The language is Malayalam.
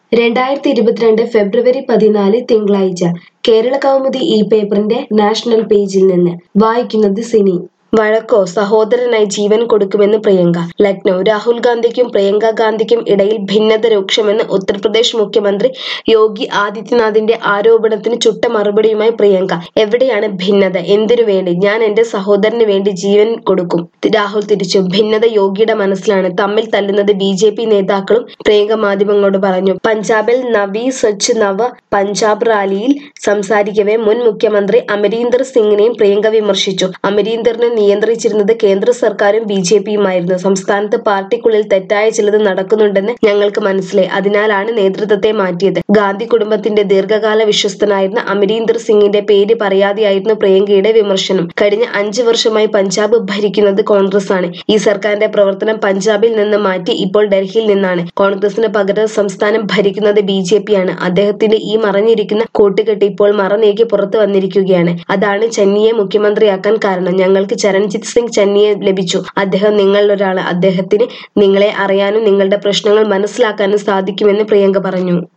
രണ്ടായിരത്തി ഇരുപത്തിരണ്ട് ഫെബ്രുവരി പതിനാല് തിങ്കളാഴ്ച കേരള കൗമുദി ഈ പേപ്പറിന്റെ നാഷണൽ പേജിൽ നിന്ന് വായിക്കുന്നത് സിനി വഴക്കോ സഹോദരനായി ജീവൻ കൊടുക്കുമെന്ന് പ്രിയങ്ക ലക്നൗ രാഹുൽ ഗാന്ധിക്കും പ്രിയങ്ക ഗാന്ധിക്കും ഇടയിൽ ഭിന്നത രൂക്ഷമെന്ന് ഉത്തർപ്രദേശ് മുഖ്യമന്ത്രി യോഗി ആദിത്യനാഥിന്റെ ആരോപണത്തിന് ചുട്ട മറുപടിയുമായി പ്രിയങ്ക എവിടെയാണ് ഭിന്നത എന്തിനു വേണ്ടി ഞാൻ എന്റെ സഹോദരന് വേണ്ടി ജീവൻ കൊടുക്കും രാഹുൽ തിരിച്ചു ഭിന്നത യോഗിയുടെ മനസ്സിലാണ് തമ്മിൽ തല്ലുന്നത് ബി ജെ പി നേതാക്കളും പ്രിയങ്ക മാധ്യമങ്ങളോട് പറഞ്ഞു പഞ്ചാബിൽ നവി സ്വച്ഛ് നവ പഞ്ചാബ് റാലിയിൽ സംസാരിക്കവെ മുൻ മുഖ്യമന്ത്രി അമരീന്ദർ സിംഗിനെയും പ്രിയങ്ക വിമർശിച്ചു അമരീന്ദറിനെ നിയന്ത്രിച്ചിരുന്നത് കേന്ദ്ര സർക്കാരും ബി ജെ പിയുമായിരുന്നു സംസ്ഥാനത്ത് പാർട്ടിക്കുള്ളിൽ തെറ്റായ ചിലത് നടക്കുന്നുണ്ടെന്ന് ഞങ്ങൾക്ക് മനസ്സിലായി അതിനാലാണ് നേതൃത്വത്തെ മാറ്റിയത് ഗാന്ധി കുടുംബത്തിന്റെ ദീർഘകാല വിശ്വസ്തനായിരുന്ന അമരീന്ദർ സിംഗിന്റെ പേര് പറയാതെയായിരുന്നു പ്രിയങ്കയുടെ വിമർശനം കഴിഞ്ഞ അഞ്ചു വർഷമായി പഞ്ചാബ് ഭരിക്കുന്നത് കോൺഗ്രസ് ആണ് ഈ സർക്കാരിന്റെ പ്രവർത്തനം പഞ്ചാബിൽ നിന്ന് മാറ്റി ഇപ്പോൾ ഡൽഹിയിൽ നിന്നാണ് കോൺഗ്രസിന് പകരം സംസ്ഥാനം ഭരിക്കുന്നത് ബി ജെ പി ആണ് അദ്ദേഹത്തിന്റെ ഈ മറഞ്ഞിരിക്കുന്ന കൂട്ടുകെട്ട് ഇപ്പോൾ മറനീക്കി പുറത്തു വന്നിരിക്കുകയാണ് അതാണ് ചന്നിയെ മുഖ്യമന്ത്രിയാക്കാൻ കാരണം ഞങ്ങൾക്ക് ചരൺജിത് സിംഗ് ചന്നിയെ ലഭിച്ചു അദ്ദേഹം നിങ്ങളിലൊരാള് അദ്ദേഹത്തിന് നിങ്ങളെ അറിയാനും നിങ്ങളുടെ പ്രശ്നങ്ങൾ മനസ്സിലാക്കാനും സാധിക്കുമെന്ന് പ്രിയങ്ക പറഞ്ഞു